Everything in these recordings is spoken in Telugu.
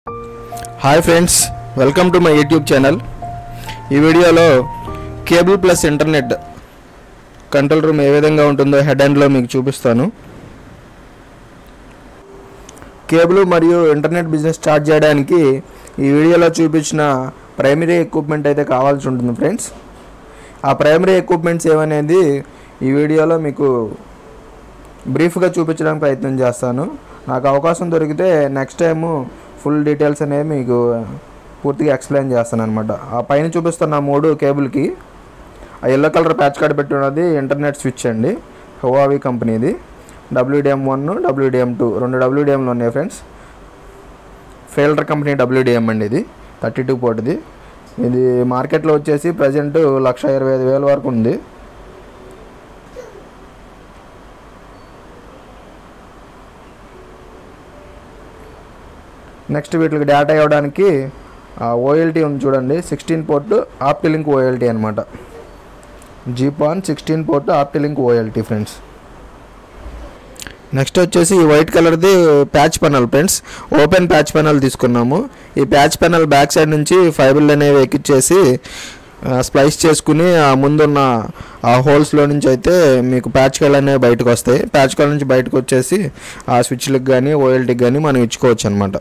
hi friends welcome to my YouTube channel ఈ వీడియోలో cable plus internet control room ఏ విధంగా ఉంటుందో హెడ్ అండ్లో మీకు చూపిస్తాను కేబుల్ మరియు ఇంటర్నెట్ బిజినెస్ స్టార్ట్ చేయడానికి ఈ వీడియోలో చూపించిన ప్రైమరీ ఎక్విప్మెంట్ అయితే కావాల్సి ఉంటుంది ఫ్రెండ్స్ ఆ ప్రైమరీ ఎక్విప్మెంట్స్ ఏమనేది ఈ వీడియోలో మీకు బ్రీఫ్గా చూపించడానికి ప్రయత్నం చేస్తాను నాకు అవకాశం దొరికితే నెక్స్ట్ టైము ఫుల్ డీటెయిల్స్ అనేవి మీకు పూర్తిగా ఎక్స్ప్లెయిన్ చేస్తాను అనమాట ఆ పైన చూపిస్తున్న మూడు కేబుల్కి ఆ ఎల్లో కలర్ ప్యాచ్ కార్డ్ పెట్టి ఉన్నది ఇంటర్నెట్ స్విచ్ అండి హువావి కంపెనీది డబ్ల్యూడిఎం వన్ డబ్ల్యూడిఎం టూ రెండు డబ్ల్యూడిఎంలు ఉన్నాయి ఫ్రెండ్స్ ఫెయిల్డర్ కంపెనీ డబ్ల్యూడిఎం అండి ఇది థర్టీ టూ పోర్ట్ది ఇది మార్కెట్లో వచ్చేసి ప్రజెంట్ లక్ష ఇరవై ఐదు వేల వరకు ఉంది నెక్స్ట్ వీటికి డేటా ఇవ్వడానికి ఓఎల్టీ ఉంది చూడండి సిక్స్టీన్ పోర్ట్ ఆప్టిలింక్ ఓఎల్టీ అనమాట GPON sixteen port Optilink OLT friends next వచ్చేసి ఈ వైట్ కలర్ది patch panel friends open patch panel తీసుకున్నాము ఈ ప్యాచ్ పెనల్ బ్యాక్ సైడ్ నుంచి ఫైబర్లు అనేవి ఎక్కిచ్చేసి స్ప్లైస్ చేసుకుని ఆ ముందున్న ఆ హోల్స్లో నుంచి అయితే మీకు ప్యాచ్ కల్ అనేవి బయటకు వస్తాయి ప్యాచ్ కల్ నుంచి బయటకు వచ్చేసి ఆ స్విచ్లకు కానీ ఓఎల్టీకి కానీ మనం ఇచ్చుకోవచ్చు అనమాట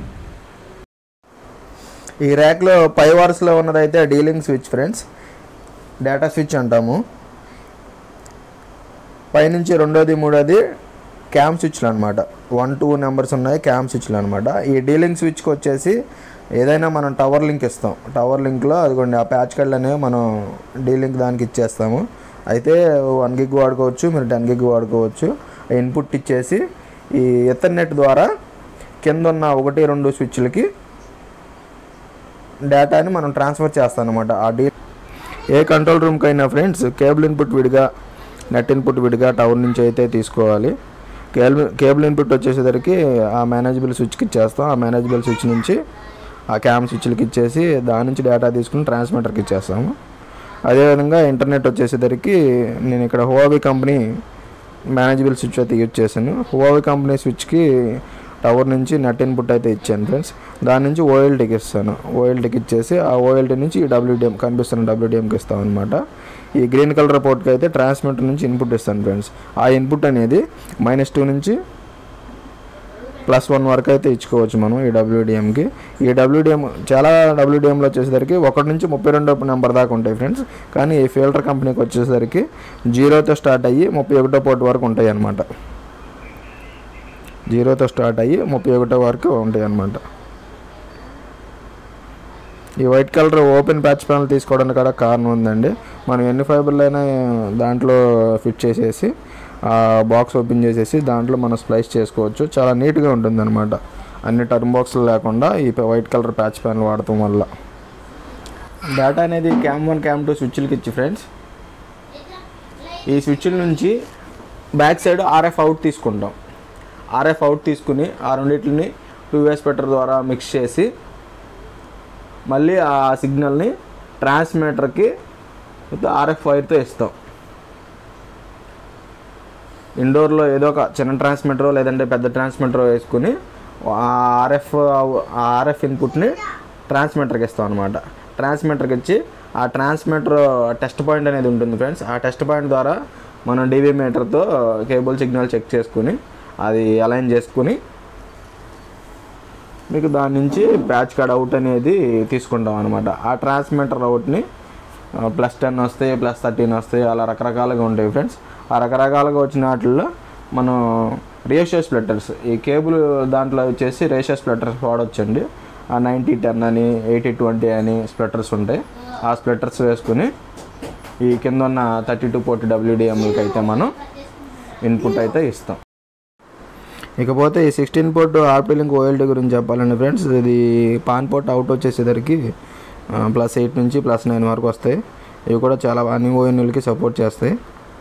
ఈ ర్యాక్లో పై వార్స్లో ఉన్నదైతే dealing switch friends data switch అంటాము పైనుంచి రెండోది మూడోది క్యామ్ స్విచ్లు అనమాట వన్ టూ నెంబర్స్ ఉన్నాయి క్యామ్ స్విచ్లు అనమాట ఈ డీలింగ్ స్విచ్కి వచ్చేసి ఏదైనా మనం టవర్ లింక్ ఇస్తాం టవర్ లింక్లో అదిగోండి ఆ ప్యాచ్ కార్డ్ అనేవి మనం డీలింక్ దానికి ఇచ్చేస్తాము అయితే వన్ గిగ్ వాడుకోవచ్చు మీరు టెన్ గిగ్ వాడుకోవచ్చు ఇన్పుట్ ఇచ్చేసి ఈ ఎథర్నెట్ ద్వారా కింద ఉన్న ఒకటి రెండు స్విచ్లకి డేటాని మనం ట్రాన్స్ఫర్ చేస్తాం అనమాట ఆ డీ ఏ కంట్రోల్ రూమ్కి అయినా ఫ్రెండ్స్ కేబుల్ ఇన్పుట్ విడిగా నెట్ ఇన్పుట్ విడిగా టవర్ నుంచి అయితే తీసుకోవాలి కేబుల్ కేబుల్ ఇన్పుట్ వచ్చేసరికి ఆ మేనేజబుల్ స్విచ్కి ఇచ్చేస్తాం ఆ మేనేజబుల్ స్విచ్ నుంచి ఆ క్యామ్ స్విచ్లకి ఇచ్చేసి దాని నుంచి డేటా తీసుకుని ట్రాన్స్మిటర్కి ఇచ్చేస్తాము అదేవిధంగా ఇంటర్నెట్ వచ్చేసరికి నేను ఇక్కడ హువావి కంపెనీ మేనేజబుల్ స్విచ్ అయితే యూజ్ చేశాను హువావి కంపెనీ స్విచ్కి టవర్ నుంచి నెట్ ఇన్పుట్ అయితే ఇచ్చాను ఫ్రెండ్స్ దాని నుంచి ఓఎల్టీకి ఇస్తాను ఓఎల్టీకి ఇచ్చేసి ఆ ఓఎల్టీ నుంచి ఈ డబ్ల్యూడిఎం కనిపిస్తున్న డబ్ల్యూడిఎంకి ఇస్తాం అనమాట ఈ గ్రీన్ కలర్ పోర్ట్కి అయితే ట్రాన్స్మిటర్ నుంచి ఇన్పుట్ ఇస్తాను ఫ్రెండ్స్ ఆ ఇన్పుట్ అనేది మైనస్ టూ నుంచి ప్లస్ వన్ వరకు అయితే ఇచ్చుకోవచ్చు మనం ఈ డబ్ల్యూడిఎంకి ఈ డబ్ల్యూడిఎం చాలా డబ్ల్యూడిఎంలో వచ్చేసరికి ఒకటి నుంచి ముప్పై రెండో నెంబర్ దాకా ఉంటాయి ఫ్రెండ్స్ కానీ ఈ ఫిల్టర్ కంపెనీకి వచ్చేసరికి జీరోతో స్టార్ట్ అయ్యి ముప్పై ఒకటో పోర్ట్ వరకు ఉంటాయి అన్నమాట జీరోతో స్టార్ట్ అయ్యి ముప్పై ఒకటో వరకు ఉంటాయి అన్నమాట ఈ white colour open patch panel తీసుకోవడానికి కూడా కారణం ఉందండి మనం ఎన్ని ఫైబర్లు అయినా దాంట్లో ఫిట్ చేసేసి ఆ బాక్స్ ఓపెన్ చేసేసి దాంట్లో మనం స్ప్లైస్ చేసుకోవచ్చు చాలా నీట్గా ఉంటుంది అనమాట అన్ని టర్మ్ బాక్స్లు లేకుండా ఈ వైట్ కలర్ ప్యాచ్ ప్యానల్ వాడటం వల్ల డేటా అనేది క్యామ్ వన్ క్యామ్ టూ స్విచ్లకి ఇచ్చి ఫ్రెండ్స్ ఈ స్విచ్ల నుంచి బ్యాక్ సైడ్ ఆర్ఎఫ్ అవుట్ తీసుకుంటాం ఆర్ఎఫ్ అవుట్ తీసుకుని ఆ రెండింటిని టూ వేస్ పెటర్ ద్వారా మిక్స్ చేసి మళ్ళీ ఆ సిగ్నల్ని ట్రాన్స్మిటర్కి ఆర్ఎఫ్ వైర్తో ఇస్తాం ఇండోర్లో ఏదో ఒక చిన్న ట్రాన్స్మిటర్ లేదంటే పెద్ద ట్రాన్స్మిటర్ వేసుకుని ఆ ఆర్ఎఫ్ ఆ ఆర్ఎఫ్ ఇన్పుట్ని ట్రాన్స్మిటర్కి ఇస్తాం అనమాట ట్రాన్స్మిటర్కి ఇచ్చి ఆ ట్రాన్స్మిటర్ టెస్ట్ పాయింట్ అనేది ఉంటుంది ఫ్రెండ్స్ ఆ టెస్ట్ పాయింట్ ద్వారా మనం డీవీ మీటర్తో కేబుల్ సిగ్నల్ చెక్ చేసుకుని అది అలైన్ చేసుకుని మీకు దాని నుంచి ప్యాచ్ కార్డ్ అవుట్ అనేది తీసుకుంటాం అనమాట ఆ ట్రాన్స్మిటర్ అవుట్ని ప్లస్ టెన్ వస్తాయి ప్లస్ థర్టీన్ వస్తాయి అలా రకరకాలుగా ఉంటాయి ఫ్రెండ్స్ ఆ రకరకాలుగా వచ్చిన వాటిల్లో మనం రేషియో స్ప్లిట్టర్స్ ఈ కేబుల్ దాంట్లో వచ్చేసి రేషియో స్ప్లిట్టర్స్ వాడొచ్చండి ఆ నైంటీ టెన్ అని ఎయిటీ ట్వంటీ అని స్ప్లిట్టర్స్ ఉంటాయి ఆ స్ప్లిట్టర్స్ వేసుకుని ఈ కింద ఉన్న థర్టీ టూ పోర్ట్ డబ్ల్యూడిఎంకి అయితే మనం ఇన్పుట్ అయితే ఇస్తాం ఇకపోతే ఈ సిక్స్టీన్ పోర్ట్ ఆర్పిలింక్ ఓఎల్టీ గురించి చెప్పాలండి ఫ్రెండ్స్ ఇది పాన్ పోర్ట్ అవుట్ వచ్చేసరికి ప్లస్ ఎయిట్ నుంచి ప్లస్ నైన్ వరకు వస్తాయి ఇవి కూడా చాలా అన్ని ఓఎన్ఎల్కి సపోర్ట్ చేస్తాయి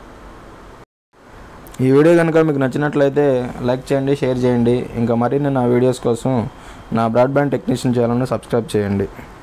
ఈ వీడియో కనుక మీకు నచ్చినట్లయితే లైక్ చేయండి షేర్ చేయండి ఇంకా మరిన్ని నా వీడియోస్ కోసం నా బ్రాడ్బ్యాండ్ టెక్నీషియన్ ఛానల్ని సబ్స్క్రైబ్ చేయండి